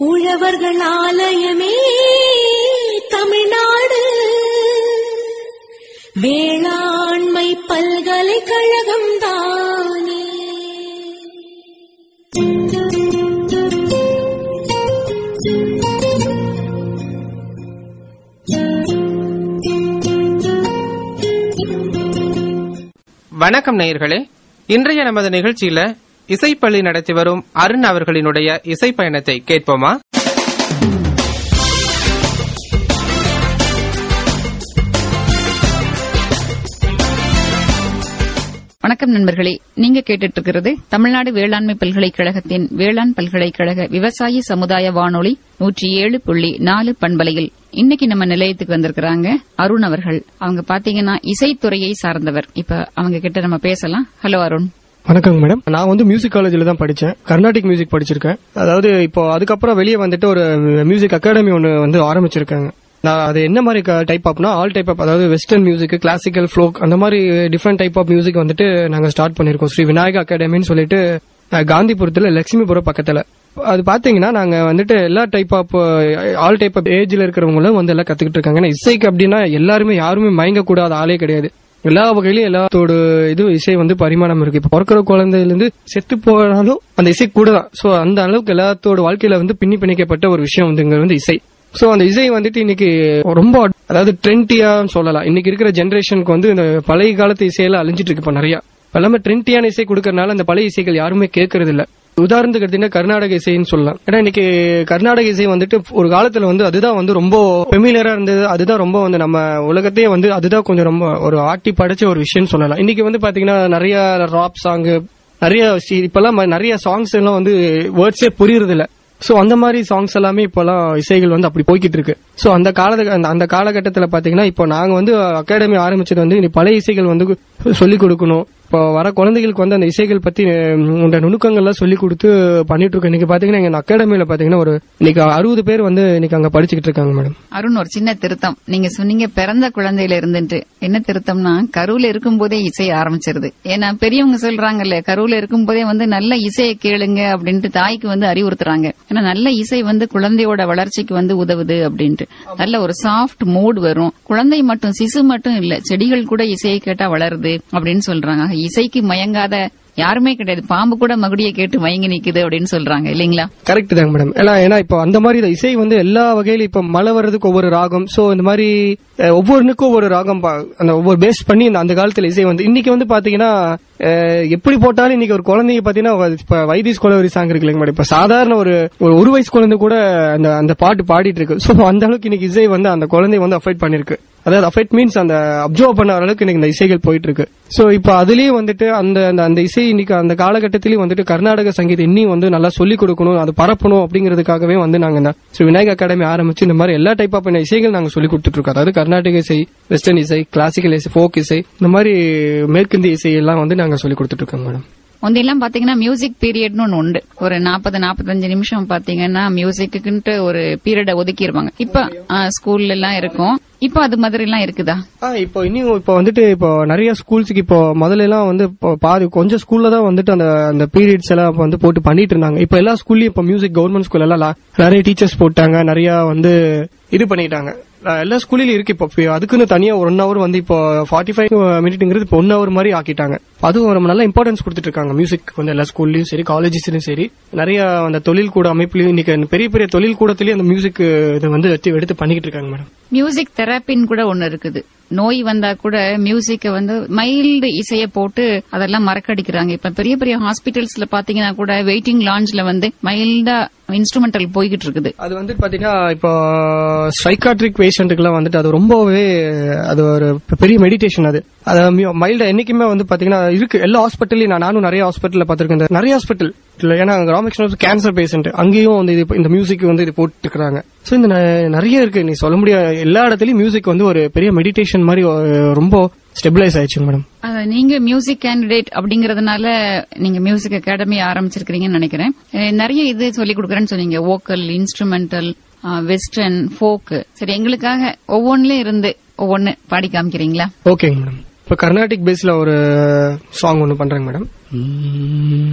உழவர்கள் ஆலயமே தமிழ்நாடு வேளாண்மை பல்கலைக்கழகம் தானே வணக்கம் நேயர்களே இன்றைய நமது நிகழ்ச்சியில இசைப்பள்ளி நடத்தி வரும் அருண் அவர்களினுடைய இசை பயணத்தை கேட்போமா வணக்கம் நண்பர்களே நீங்க கேட்டுட்டு இருக்கிறது தமிழ்நாடு வேளாண்மை பல்கலைக்கழகத்தின் வேளாண் பல்கலைக்கழக விவசாயி சமுதாய வானொலி நூற்றி ஏழு புள்ளி நாலு பண்பலையில் இன்னைக்கு நம்ம நிலையத்துக்கு வந்திருக்கிறாங்க அருண் அவர்கள் அவங்க பாத்தீங்கன்னா இசைத்துறையை சார்ந்தவர் இப்ப அவங்க கிட்ட நம்ம பேசலாம் ஹலோ அருண் வணக்கங்க மேடம் நான் வந்து மியூசிக் காலேஜில் தான் படித்தேன் கர்நாடிக் மியூசிக் படிச்சிருக்கேன் அதாவது இப்போ அதுக்கப்புறம் வெளியே வந்துட்டு ஒரு மியூசிக் அகாடமி ஒன்று வந்து ஆரம்பிச்சிருக்காங்க நான் அது என்ன மாதிரி டைப் ஆப்னா ஆல் டைப் ஆப் அதாவது வெஸ்டர்ன் மியூசிக் கிளாசிக்கல் ஃப்ளோக் அந்த மாதிரி டிஃப்ரெண்ட் டைப் ஆஃப் மியூசிக் வந்துட்டு நாங்கள் ஸ்டார்ட் பண்ணியிருக்கோம் ஸ்ரீ விநாயக அகாடமின்னு சொல்லிட்டு அஹ், காந்திபுரத்தில் லட்சுமிபுரம் பக்கத்தில் அது பாத்தீங்கன்னா நாங்க வந்துட்டு எல்லா type of all type of ஏஜ்ல இருக்கிறவங்களும் வந்து எல்லாம் கத்துக்கிட்டு இருக்காங்க ஏன்னா இசைக்கு அப்படின்னா எல்லாருமே யாருமே மயங்க கூடாத ஆளே கிடையாது எல்லா வகையிலும் எல்லாத்தோட இது இசை வந்து பரிமாணம் இருக்கு இப்ப பிறக்கிற குழந்தையில இருந்து செத்து போனாலும் அந்த இசை கூட தான் சோ அந்த அளவுக்கு எல்லாத்தோட வாழ்க்கையில வந்து பின்னி பிணைக்கப்பட்ட ஒரு விஷயம் வந்து இங்க வந்து இசை சோ அந்த இசை வந்துட்டு இன்னைக்கு ரொம்ப அதாவது ட்ரெண்டியா சொல்லலாம் இன்னைக்கு இருக்கிற ஜெனரேஷனுக்கு வந்து இந்த பழைய காலத்து இசையெல்லாம் அழிஞ்சிட்டு இருக்கு இப்ப நிறைய இப்ப எல்லாமே ட்ரெண்டியான இசை கொடுக்கறனால அந்த பழைய இசைகள் யாருமே கேட்கறது இல்ல உதாரணத்துக்கு எடுத்தீங்கன்னா கர்நாடக இசைன்னு சொல்லலாம் ஏன்னா இன்னைக்கு கர்நாடக இசை வந்துட்டு ஒரு காலத்துல வந்து அதுதான் வந்து ரொம்ப பெமிலியரா இருந்தது அதுதான் ரொம்ப வந்து நம்ம உலகத்தையே வந்து அதுதான் கொஞ்சம் ரொம்ப ஒரு ஆட்டி படைச்ச ஒரு விஷயம் சொல்லலாம் இன்னைக்கு வந்து பாத்தீங்கன்னா நிறைய ராப் சாங் நிறைய சி- இப்பெல்லாம் ம- நிறைய சாங்ஸ் எல்லாம் வந்து வேர்ட்ஸே புரியுறது இல்ல சோ அந்த மாதிரி சாங்ஸ் எல்லாமே இப்பெல்லாம் இசைகள் வந்து அப்படி போய்கிட்டு இருக்கு சோ அந்த கால அந்த- அந்த காலகட்டத்துல பாத்தீங்கன்னா இப்போ நாங்க வந்து அகாடமி ஆரம்பிச்சது வந்து இனி பழைய இசைகள் வந்து சொல்லிக் கொடுக்கணும் இப்போ வர குழந்தைகளுக்கு வந்து அந்த இசைகள் பத்தி உம், உண்ட நுணுக்கங்கள்லாம் சொல்லி கொடுத்து பண்ணிட்டு இருக்கோம் இன்னைக்கு பாத்தீங்கன்னா எங்க அகாடமியில பாத்தீங்கன்னா ஒரு இன்னைக்கு அறுபது பேர் வந்து இன்னைக்கு அங்க படிச்சுக்கிட்டு இருக்காங்க மேடம் அருண் ஒரு சின்ன திருத்தம் நீங்க சொன்னீங்க பிறந்த குழந்தையில இருந்துட்டு என்ன திருத்தம்னா கருவுல இருக்கும்போதே இசை ஆரம்பிச்சிருது ஏன்னா பெரியவங்க சொல்றாங்கல்ல கருவுல இருக்கும்போதே வந்து நல்ல இசையை கேளுங்க அப்படின்ட்டு தாய்க்கு வந்து அறிவுறுத்துறாங்க ஏன்னா நல்ல இசை வந்து குழந்தையோட வளர்ச்சிக்கு வந்து உதவுது அப்படின்ட்டு நல்ல ஒரு சாஃப்ட் மூட் வரும் குழந்தை மட்டும் சிசு மட்டும் இல்ல செடிகள் கூட இசையை கேட்டா வளருது அப்படின்னு சொல்றாங்க இசைக்கு மயங்காத யாருமே கிடையாது பாம்பு கூட மகுடியை கேட்டு மயங்கி நிக்குது அப்படின்னு சொல்றாங்க இல்லீங்களா கரெக்ட் தாங்க மேடம் ஏன்னா ஏன்னா இப்போ அந்த மாதிரி இந்த இசை வந்து எல்லா வகையிலும் இப்போ மழை வர்றதுக்கு ஒவ்வொரு ராகம் சோ இந்த மாதிரி அஹ், ஒவ்வொன்றுக்கும் ஒவ்வொரு ராகம் பா- அந்த ஒவ்வொரு பேஸ் பண்ணி இந்த அந்த காலத்துல இசை வந்து இன்னைக்கு வந்து பாத்தீங்கன்னா அஹ், எப்படி போட்டாலும் இன்னைக்கு ஒரு குழந்தைங்க பாத்தீங்கன்னா இப்ப வைத்தீஸ் குலவரி சாங் இருக்கு இல்லைங்க மேடம் இப்ப சாதாரண ஒரு ஒரு ஒரு வயசு குழந்தை கூட அந்த அந்த பாட்டு பாடிட்டு இருக்கு சோ அந்த அளவுக்கு இன்னைக்கு இசை வந்து அந்த குழந்தை வந்து அஃபெக்ட் பண்ணிருக்கு அதாவது அஃபெக்ட் மீன்ஸ் அந்த அப்சர்வ் பண்ண அளவுக்கு இன்னைக்கு இந்த இசைகள் போயிட்டு இருக்கு சோ இப்போ அதுலயும் வந்துட்டு அந்த அந்த- அந்த இசை இன்னைக்கு அந்த காலகட்டத்திலயும் வந்துட்டு கர்நாடக சங்கீதம் இன்னும் வந்து நல்லா சொல்லிக் கொடுக்கணும் அது பரப்பணும் அப்படிங்கிறதுக்காகவே வந்து நாங்க இந்த ஸ்ரீ விநாயக அகாடமி ஆரம்பிச்சு இந்த மாதிரி எல்லா டைப் ஆஃப் இசைகள் நாங்க சொல்லி கொடுத்துட்டு இருக்கோம் அதாவது கர்நாடக இசை வெஸ்டர்ன் இசை கிளாசிக்கல் இசை ஃபோக் இசை இந்த மாதிரி மேற்கிந்திய இசை எல்லாம் வந்து நாங்க சொல்லி கொடுத்துட்டு இருக்கோம் மேடம் முந்தையெல்லாம் பாத்தீங்கன்னா மியூசிக் பீரியட்னு ஒண்ணு உண்டு ஒரு நாற்பது நாற்பத்தஞ்சு நிமிஷம் பாத்தீங்கன்னா மியூசிக்குன்ட்டு ஒரு பீரியட ஒதுக்கிடுவாங்க இப்ப ஆ, ஸ்கூல்ல எல்லாம் இருக்கும் இப்ப அது மாதிரி எல்லாம் இருக்குதா ஆ இப்போ இன்னும் இப்போ வந்துட்டு இப்போ நிறைய ஸ்கூல்ஸுக்கு இப்போ முதல்ல எல்லாம் வந்து இப்போ பாதி கொஞ்சம் ஸ்கூல்ல தான் வந்துட்டு அந்த அந்த பீரியட்ஸ் எல்லாம் இப்ப வந்து போட்டு பண்ணிட்டு இருந்தாங்க இப்போ எல்லா ஸ்கூல்லயும் இப்போ மியூசிக் கவர்மெண்ட் ஸ்கூல் எல்லாம் லா- நிறைய டீச்சர்ஸ் போட்டாங்க நிறைய வந்து இது பண்ணிட்டாங்க அஹ் எல்லா ஸ்கூல்லையும் இருக்கு இப்போ இப்போ அதுக்குன்னு தனியா ஒன் ஹவர் வந்து இப்போ ஃபார்ட்டி ஃபைவ் மினிட்ங்கிறது இப்போ ஒன் ஹவர் மாதிரி ஆக்கிட்டாங்க அதுவும் ரொம்ப நல்ல இம்பார்ட்டன்ஸ் கொடுத்துட்டு இருக்காங்க மியூசிக் வந்து எல்லா ஸ்கூல்லயும் சரி காலேஜஸ்லயும் சரி நிறைய அந்த தொழில் கூட அமைப்புலயும் இன்னைக்கு பெரிய பெரிய தொழில் கூடத்திலயும் அந்த மியூசிக் இதை வந்து எடுத்து- எடுத்து பண்ணிக்கிட்டு இருக்காங்க மேடம் மியூசிக் தெரப்பின்னு கூட ஒண்ணு இருக்குது நோய் வந்தா கூட மியூசிக்க வந்து மைல்டு இசைய போட்டு அதெல்லாம் மறக்கடிக்கிறாங்க இப்ப பெரிய பெரிய ஹாஸ்பிட்டல்ஸ்ல பாத்தீங்கன்னா கூட வெயிட்டிங் லாஞ்ச்ல வந்து மைல்டா இன்ஸ்ட்ருமெண்டல் போய்கிட்டு இருக்குது அது வந்து பாத்தீங்கன்னா இப்போ சைக்காட்ரிக் பேஷண்ட்டுக்குலாம் வந்துட்டு அது ரொம்பவே அது ஒரு பெரிய மெடிடேஷன் அது அது மைல்டா என்னைக்குமே வந்து பாத்தீங்கன்னா இருக்கு எல்லா ஹாஸ்பிட்டல்லையும் நான் நானும் நிறைய ஹாஸ்பிட்டல்ல பாத்திருக்கேன் இந்த நிறைய ஹாஸ்பிட்டல் ஏன்னா ராமகிருஷ்ணன் கேன்சர் பேஷண்ட் அங்கேயும் வந்து இது இந்த மியூசிக் வந்து இது போட்டு இருக்காங்க சோ இந்த ந- நிறைய இருக்கு நீ சொல்ல முடியாது எல்லா இடத்துலயும் மியூசிக் வந்து ஒரு பெரிய மெடிடேஷன் மாதிரி ஒரு- ரொம்ப ஸ்டெபிலைஸ் ஆயிடுச்சு மேடம் அத நீங்க மியூசிக் கேண்டிடேட் அப்படிங்கறதுனால நீங்க மியூசிக் அகாடமி ஆரம்பிச்சிருக்கீங்கன்னு நினைக்கிறேன் அஹ் நிறைய இது சொல்லி கொடுக்கறேன்னு சொன்னீங்க வோக்கல் இன்ஸ்ட்ருமெண்டல் வெஸ்டர்ன் ஃபோக் சரி எங்களுக்காக ஒவ்வொன்றுலயும் இருந்து ஒவ்வொன்னு பாடி காமிக்கிறீங்களா ஓகேங்க மேடம் இப்போ கர்நாடிக் பேஸ்ல ஒரு சாங் ஒன்று பண்றேங்க மேடம்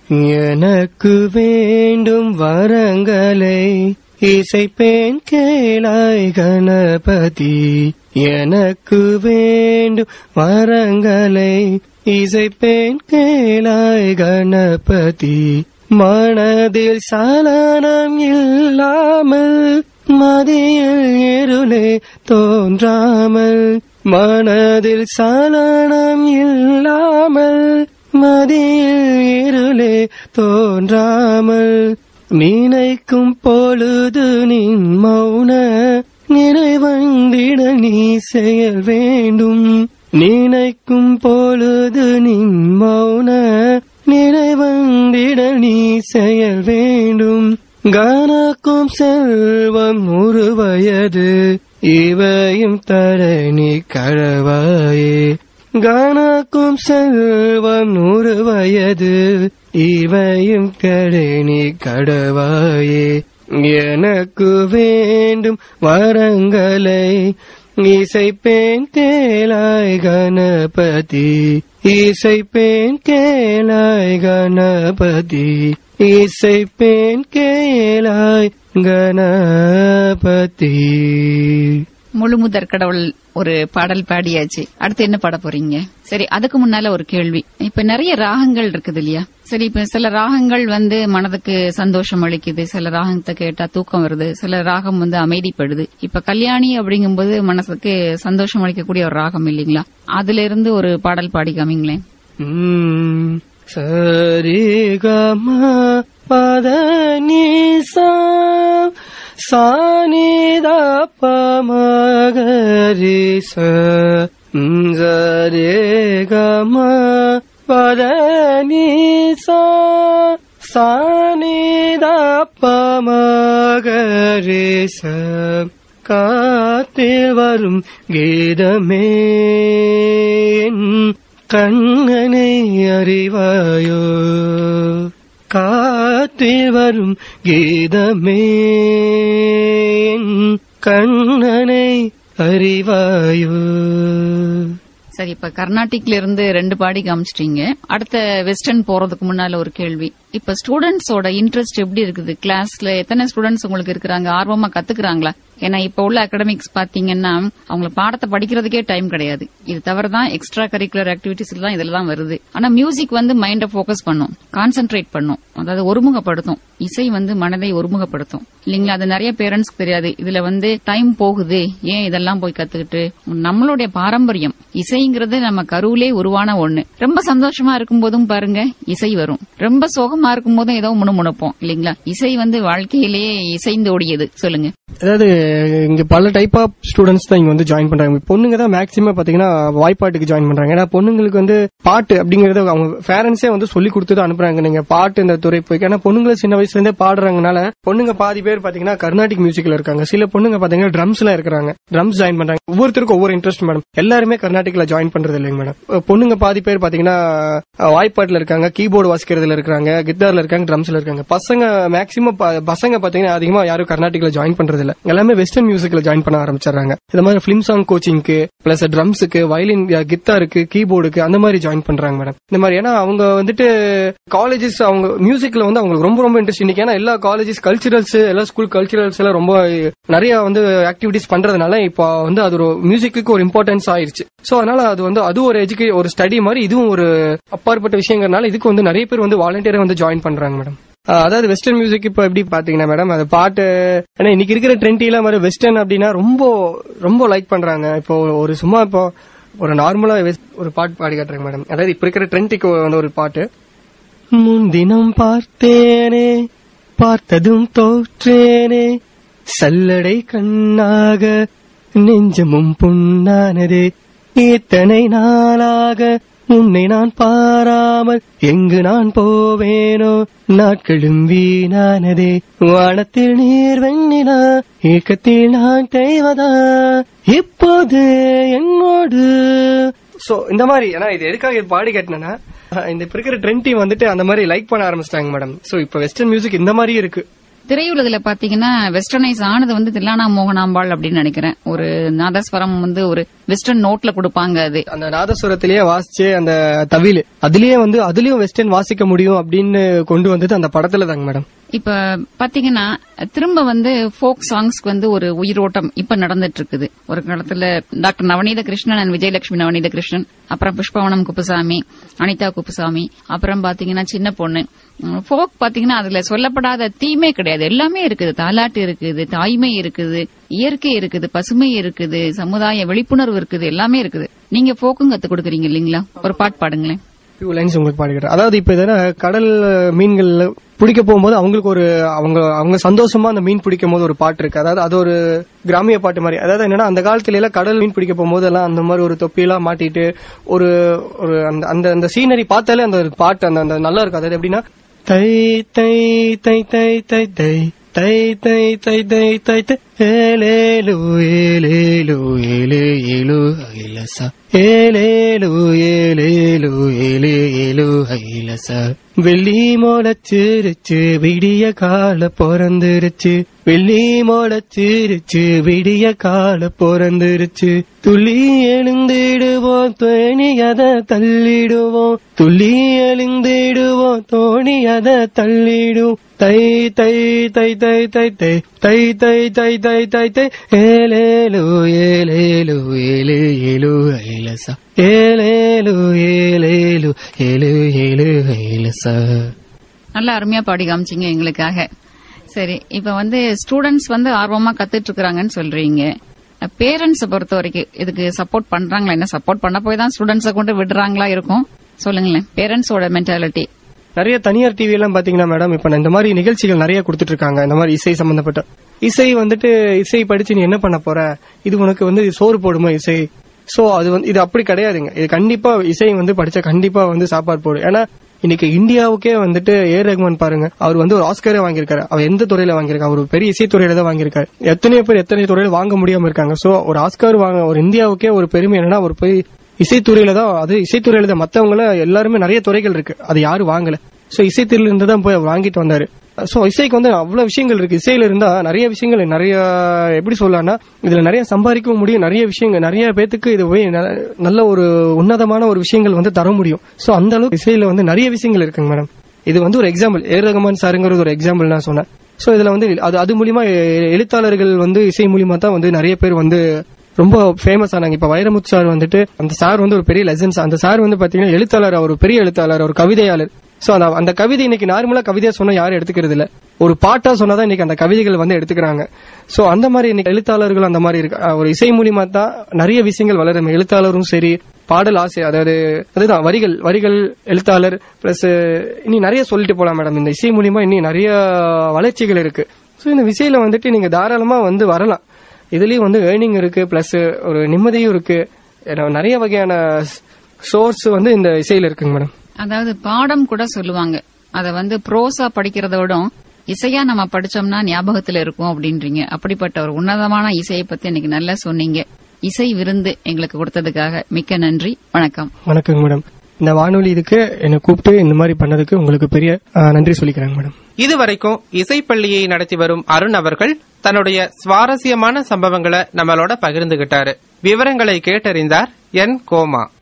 எனக்கு வேண்டும் வரங்களை இசைப்பேன் கேளாய் கணபதி எனக்கு வேண்டும் வரங்களை இசைப்பேன் கேளாய் கணபதி மனதில் சலனம் இல்லாமல் மதியில் இருளே தோன்றாமல் மனதில் சலனம் இல்லாமல் மதியில் இருளே தோன்றாமல் நினைக்கும் பொழுது நின் மௌன நிறைவந்திட நீ செயல் வேண்டும் நினைக்கும் பொழுது நின் மௌன நிறைவந்திட நீ செயல் வேண்டும் கனக்கும் செல்வம் நூறு வயது இவையும் தர நீ கழவாயே கனக்கும் செல்வம் நூறு வயது இவையும் கடனி கடவாயே எனக்கு வேண்டும் வரங்களை இசைப்பேன் கேளாய் கணபதி இசைப்பேன் கேளாய் கணபதி இசைப்பேன் கேளாய் கணபதி முழு முதற் கடவுள் ஒரு பாடல் பாடியாச்சு அடுத்து என்ன பாட போறீங்க சரி அதுக்கு முன்னால ஒரு கேள்வி இப்ப நிறைய ராகங்கள் இருக்குது இல்லையா சரி இப்ப சில ராகங்கள் வந்து மனதுக்கு சந்தோஷம் அளிக்குது சில ராகத்தை கேட்டா தூக்கம் வருது சில ராகம் வந்து அமைதிப்படுது இப்ப கல்யாணி அப்படிங்கும்போது மனசுக்கு சந்தோஷம் அளிக்கக்கூடிய ஒரு ராகம் இல்லைங்களா அதுல இருந்து ஒரு பாடல் பாடி காமிங்களேன் ம், சரி கம பத நீ சா சானித பமகரி ச ம், சரி கம பத நீ சா சானித பமகரி ச காத்தில் வரும் கீதமே என் கண்ணனை அறிவாயோ காத்தில் வரும் கீதமே என் கண்ணனை அறிவாயோ சரி இப்ப கர்நாடிக்ல இருந்து ரெண்டு பாடி காமிச்சிட்டீங்க அடுத்த வெஸ்டர்ன் போறதுக்கு முன்னால ஒரு கேள்வி இப்ப ஸ்டூடெண்ட்ஸோட இன்ட்ரெஸ்ட் எப்படி இருக்குது கிளாஸ்ல எத்தனை ஸ்டூடெண்ட்ஸ் உங்களுக்கு இருக்கிறாங்க ஆர்வமா கத்துக்கிறாங்களா ஏன்னா இப்ப உள்ள அகடமிக்ஸ் பாத்தீங்கன்னா அவங்க பாடத்தை படிக்கிறதுக்கே டைம் கிடையாது இது தவிர தான் எக்ஸ்ட்ரா கரிக்குலர் ஆக்டிவிட்டிஸ் எல்லாம் இதுல தான் வருது ஆனா மியூசிக் வந்து மைண்ட ஃபோக்கஸ் பண்ணும் கான்சென்ட்ரேட் பண்ணும் அதாவது ஒருமுகப்படுத்தும் இசை வந்து மனதை ஒருமுகப்படுத்தும் இல்லைங்களா அது நிறைய பேரண்ட்ஸ்க்கு தெரியாது இதுல வந்து டைம் போகுது ஏன் இதெல்லாம் போய் கத்துக்கிட்டு நம்மளுடைய பாரம்பரியம் இசைங்கிறது நம்ம கருவிலே உருவான ஒண்ணு ரொம்ப சந்தோஷமா இருக்கும் போதும் பாருங்க இசை வரும் ரொம்ப சோகமா இருக்கும் போதும் ஏதோ முணுமுணுப்போம் இல்லைங்களா இசை வந்து வாழ்க்கையிலேயே இசைந்து ஓடியது சொல்லுங்க அதாவது இங்க பல டைப் ஆஃப் ஸ்டூடெண்ட்ஸ் தான் இங்க வந்து ஜாயின் பண்றாங்க பொண்ணுங்க தான் மேக்சிமம் பாத்தீங்கன்னா வாய்ப்பாட்டுக்கு ஜாயின் பண்றாங்க ஏன்னா பொண்ணுங்களுக்கு வந்து பாட்டு அப்படிங்கறத அவங்க பேரண்ட்ஸே வந்து சொல்லி கொடுத்து தான் அனுப்புறாங்க நீங்க பாட்டு இந்த துறை போய் ஏன்னா பொண்ணுங்களை சின்ன வயசுல இருந்தே பாடுறதுனால பொண்ணுங்க பாதி பேர் பாத்தீங்கன்னா கர்நாடிக் மியூசிக்ல இருக்காங்க சில பொண்ணுங்க பாத்தீங்கன்னா ட்ரம்ஸ்ல இருக்கிறாங்க ட்ரம்ஸ் ஜாயின் பண்றாங்க ஒவ்வொருத்தருக்கும் ஒவ்வொரு இன்ட்ரெஸ்ட் மேடம் எல்லாருமே கர்நாடிக்ல ஜாயின் பண்றது இல்லைங்க மேடம் பொண்ணுங்க பாதி பேர் பாத்தீங்கன்னா அஹ், வாய்ப்பாட்டுல இருக்காங்க கீபோர்டு வாசிக்கிறதுல இருக்காங்க கிட்டார்ல இருக்காங்க ட்ரம்ஸ்ல இருக்காங்க பசங்க மேக்சிமம் பசங்க பாத்தீங்கன்னா அதிகமா யாரும் கர்நாடிக்ல ஜாயின் பண்றது இல்ல எல்லாமே வெஸ்டர்ன் மியூசிக்ல ஜாயின் பண்ண ஆரம்பிச்சிடுறாங்க இந்த மாதிரி பிலிம் சாங் கோச்சிங்க்கு பிளஸ் ட்ரம்ஸுக்கு வயலின் கித்தாருக்கு கீபோர்டுக்கு அந்த மாதிரி ஜாயின் பண்றாங்க மேடம் இந்த மாதிரி ஏன்னா அவங்க வந்துட்டு காலேஜஸ் அவங்க மியூசிக்ல வந்து அவங்களுக்கு ரொம்ப ரொம்ப இன்ட்ரெஸ்ட் இன்னைக்கு ஏன்னா எல்லா காலேஜஸ் கல்ச்சுரல்ஸ் எல்லா ஸ்கூல் கல்ச்சுரல்ஸ் எல்லாம் ரொம்ப நிறைய வந்து ஆக்டிவிட்டிஸ் பண்றதுனால இப்போ வந்து அது ஒரு மியூசிக்கு ஒரு இம்பார்ட்டன்ஸ் ஆயிருச்சு சோ அதனால அது வந்து அது ஒரு எஜுகே ஒரு ஸ்டடி மாதிரி இதுவும் ஒரு அப்பாற்பட்ட விஷயங்கிறனால இதுக்கு வந்து நிறைய பேர் வந்து வாலண்டியரா வந்து ஜாயின் பண்றாங்க மேடம் ஆஹ் அதாவது வெஸ்டர்ன் மியூசிக் இப்போ எப்படி பாத்தீங்கன்னா மேடம் அது பாட்டு ஏன்னா இன்னைக்கு இருக்கிற ட்ரெண்டில மாதிரி வெஸ்டர்ன் அப்படின்னா ரொம்ப ரொம்ப லைக் பண்றாங்க இப்போ ஒரு சும்மா இப்போ ஒரு நார்மலா ஒரு பாட்டு பாடி காட்டுறாங்க மேடம் அதாவது இப்ப இருக்கிற ட்ரெண்டிக்கு வந்து ஒரு பாட்டு முன்தினம் பார்த்தேனே பார்த்ததும் தோற்றேனே சல்லடை கண்ணாக நெஞ்சமும் புண்ணானதே இத்தனை நாளாக உன்னை நான் பாராமல் எங்கு நான் போவேனோ நாட்களும் வீணானதே வானத்தில் நீர் வெண்ணிலா ஏக்கத்தில் நான் தெய்வதா இப்போது என்னோடு சோ இந்த மாதிரி ஏன்னா இது எதுக்காக இது பாடி கட்டினா இந்த இப்ப இருக்கிற ட்ரெண்ட் வந்துட்டு அந்த மாதிரி லைக் பண்ண ஆரம்பிச்சிட்டாங்க மேடம் சோ இப்ப வெஸ்டர்ன் மியூசிக் இந்த மாதிரி இருக்கு திரையுலகில பாத்தீங்கன்னா வெஸ்டர்னைஸ் ஆனது வந்து தில்லானா மோகனாம்பாள் அப்படின்னு நினைக்கிறேன் ஒரு நாதஸ்வரம் வந்து ஒரு வெஸ்டர்ன் நோட்ல கொடுப்பாங்க அது அந்த நாதஸ்வரத்திலேயே வாசிச்சு அந்த தவிழ் அதுலயே வந்து அதுலயும் வெஸ்டர்ன் வாசிக்க முடியும் அப்படின்னு கொண்டு வந்தது அந்த படத்துல தாங்க மேடம் இப்ப பாத்தீங்கன்னா திரும்ப வந்து ஃபோக் சாங்ஸ்க்கு வந்து ஒரு உயிரோட்டம் இப்ப நடந்துட்டு இருக்குது ஒரு காலத்துல டாக்டர் நவநீத கிருஷ்ணன் அண்ட் விஜயலட்சுமி நவநீத கிருஷ்ணன் அப்புறம் புஷ்பவனம் குப்புசாமி அனிதா குப்புசாமி அப்புறம் பாத்தீங்கன்னா சின்ன பொண்ணு ஃபோக் பாத்தீங்கன்னா அதுல சொல்லப்படாத தீமே கிடையாது எல்லாமே இருக்குது தாலாட்டு இருக்குது தாய்மை இருக்குது இயற்கை இருக்குது பசுமை இருக்குது சமுதாய விழிப்புணர்வு இருக்குது எல்லாமே இருக்குது நீங்க ஃபோக்கும் கத்து கொடுக்குறீங்க இல்லீங்களா ஒரு பாட்டு பாடுங்களேன் ஃபியூ லைன்ஸ் உங்களுக்கு பாடிக்கிறேன் அதாவது இப்ப இதென்ன கடல் மீன்கள் பிடிக்க போகும்போது அவங்களுக்கு ஒரு அவங்க அவங்க சந்தோஷமா அந்த மீன் பிடிக்கும் போது ஒரு பாட்டு இருக்கு அதாவது அது ஒரு கிராமிய பாட்டு மாதிரி அதாவது என்னன்னா அந்த காலத்துல எல்லாம் கடல் மீன் பிடிக்க போகும்போது எல்லாம் அந்த மாதிரி ஒரு தொப்பியெல்லாம் மாட்டிட்டு ஒரு ஒரு அந்த அந்த அந்த சீனரி பார்த்தாலே அந்த ஒரு பாட்டு அந்த அந்த நல்லா இருக்கும் அதாவது எப்படின்னா தை தை தை தை தை தை தை தை தை தை தை தை ஏலேலு ஏலேலு ஏலே ஏலு ஐலசா ஏலேலு ஏலேலு ஏலே ஏலு ஐலசா வெள்ளி முளைச்சிருச்சு விடிய கால பிறந்துருச்சு வெள்ளி முளைச்சிருச்சு விடிய கால பிறந்துருச்சு துள்ளி எழுந்திடுவோம் தோணி அத தள்ளிடுவோம் துள்ளி எழுந்திடுவோம் தோணி அத தள்ளிடும் தை தை தை தை தை தை தை தை தை தை தை தை ஏலேலு ஏலேலு ஏலே ஏலு ஐலசா ஏலேலு ஏலேலு ஏலு ஏலு ஐலசா நல்லா அருமையா பாடி காமிச்சீங்க எங்களுக்காக சரி இப்ப வந்து ஸ்டூடெண்ட்ஸ் வந்து ஆர்வமா கத்துட்டு இருக்காங்கன்னு சொல்றீங்க பேரண்ட்ஸ் பொறுத்த வரைக்கும் இதுக்கு சப்போர்ட் பண்றாங்களா என்ன சப்போர்ட் பண்ண போய் தான் ஸ்டூடெண்ட்ஸை கொண்டு விடுறாங்களா இருக்கும் சொல்லுங்களேன் பேரண்ட்ஸோட மென்டாலிட்டி நிறைய தனியார் டிவி எல்லாம் பாத்தீங்கன்னா மேடம் இப்ப இந்த மாதிரி நிகழ்ச்சிகள் நிறைய கொடுத்துட்டு இருக்காங்க இந்த மாதிரி இசை சம்பந்தப்பட்ட இசை வந்துட்டு இசை படிச்சு நீ என்ன பண்ண போற இது உனக்கு வந்து சோறு போடுமா இசை சோ அது வந்து இது அப்படி கிடையாதுங்க இது கண்டிப்பா இசை வந்து படிச்சா கண்டிப்பா வந்து சாப்பாடு போடும் ஏன்னா இன்னைக்கு இந்தியாவுக்கே வந்துட்டு ஏ ரகுமான் பாருங்க அவர் வந்து ஒரு ஆஸ்கரே வாங்கியிருக்காரு அவர் எந்த துறையில வாங்கியிருக்காரு அவர் ஒரு பெரிய இசைத்துறையில தான் வாங்கியிருக்காரு எத்தனையோ பேர் எத்தனை துறையில வாங்க முடியாம இருக்காங்க சோ ஒரு ஆஸ்கர் வாங்க ஒரு இந்தியாவுக்கே ஒரு பெருமை என்னன்னா அவர் போய் இசைத்துறையில தான் அது இசைத்துறையில தான் மத்தவங்கள எல்லாருமே நிறைய துறைகள் இருக்கு அது யாரும் வாங்கல சோ இசைத்துறையில இருந்து தான் போய் அவர் வாங்கிட்டு வந்தாரு சோ இசைக்கு வந்து அவ்வளவு விஷயங்கள் இருக்கு இசையில இருந்தா நிறைய விஷயங்கள் நிறைய எப்படி சொல்லலாம்னா இதுல நிறைய சம்பாதிக்கவும் முடியும் நிறைய விஷயங்கள் நிறைய பேத்துக்கு இது போய் ந- நல்ல ஒரு உன்னதமான ஒரு விஷயங்கள் வந்து தர முடியும் சோ அந்த அளவுக்கு இசையில வந்து நிறைய விஷயங்கள் இருக்குங்க மேடம் இது வந்து ஒரு எக்ஸாம்பிள் ஏ ரகுமான் சாருங்கிறது ஒரு எக்ஸாம்பிள் நான் சொன்னேன் சோ இதுல வந்து அது அது மூலியமா எ- எழுத்தாளர்கள் வந்து இசை மூலியமா தான் வந்து நிறைய பேர் வந்து ரொம்ப ஃபேமஸ் ஆனாங்க இப்ப வைரமுத்து சார் வந்துட்டு அந்த சார் வந்து ஒரு பெரிய லெசன்ஸ் அந்த சார் வந்து பாத்தீங்கன்னா எழுத்தாளர் அவர் ஒரு பெரிய எழுத்தாளர் ஒரு கவிதையாளர் சோ அந்த அந்த கவிதை இன்னைக்கு நார்மலா கவிதையா சொன்னா யாரும் எடுத்துக்கிறது இல்ல ஒரு பாட்டா சொன்னாதான் இன்னைக்கு அந்த கவிதைகள் வந்து எடுத்துக்கிறாங்க சோ அந்த மாதிரி இன்னைக்கு எழுத்தாளர்கள் அந்த மாதிரி இருக்கு அஹ் ஒரு இசை மூலியமா தான் நிறைய விஷயங்கள் வளரும் எழுத்தாளரும் சரி பாடல் ஆசை அதாவது அதுதான் வரிகள் வரிகள் எழுத்தாளர் பிளஸ் இனி நிறைய சொல்லிட்டு போலாம் மேடம் இந்த இசை மூலியமா இன்னும் நிறைய வளர்ச்சிகள் இருக்கு சோ இந்த விஷயில வந்துட்டு நீங்க தாராளமா வந்து வரலாம் இதுலயும் வந்து ஏர்னிங் இருக்கு பிளஸ் ஒரு நிம்மதியும் இருக்கு ஏன்னா நிறைய வகையான சோர்ஸ் வந்து இந்த இசையில இருக்குங்க மேடம் அதாவது பாடம் கூட சொல்லுவாங்க அத வந்து ப்ரோஸா படிக்கிறத விட இசையா நம்ம படிச்சோம்னா ஞாபகத்துல இருக்கும் அப்படின்றீங்க அப்படிப்பட்ட ஒரு உன்னதமான இசையை பத்தி இன்னைக்கு நல்லா சொன்னீங்க இசை விருந்து எங்களுக்கு கொடுத்ததுக்காக மிக்க நன்றி வணக்கம் வணக்கங்க மேடம் இந்த வானொலி இதுக்கு என்னை கூப்பிட்டு இந்த மாதிரி பண்ணதுக்கு உங்களுக்கு பெரிய அஹ், நன்றி சொல்லிக்கிறேங்க மேடம் இதுவரைக்கும் இசைப்பள்ளியை நடத்தி வரும் அருண் அவர்கள் தன்னுடைய சுவாரஸ்யமான சம்பவங்களை நம்மளோட பகிர்ந்துகிட்டாரு விவரங்களை கேட்டறிந்தார் என் கோமா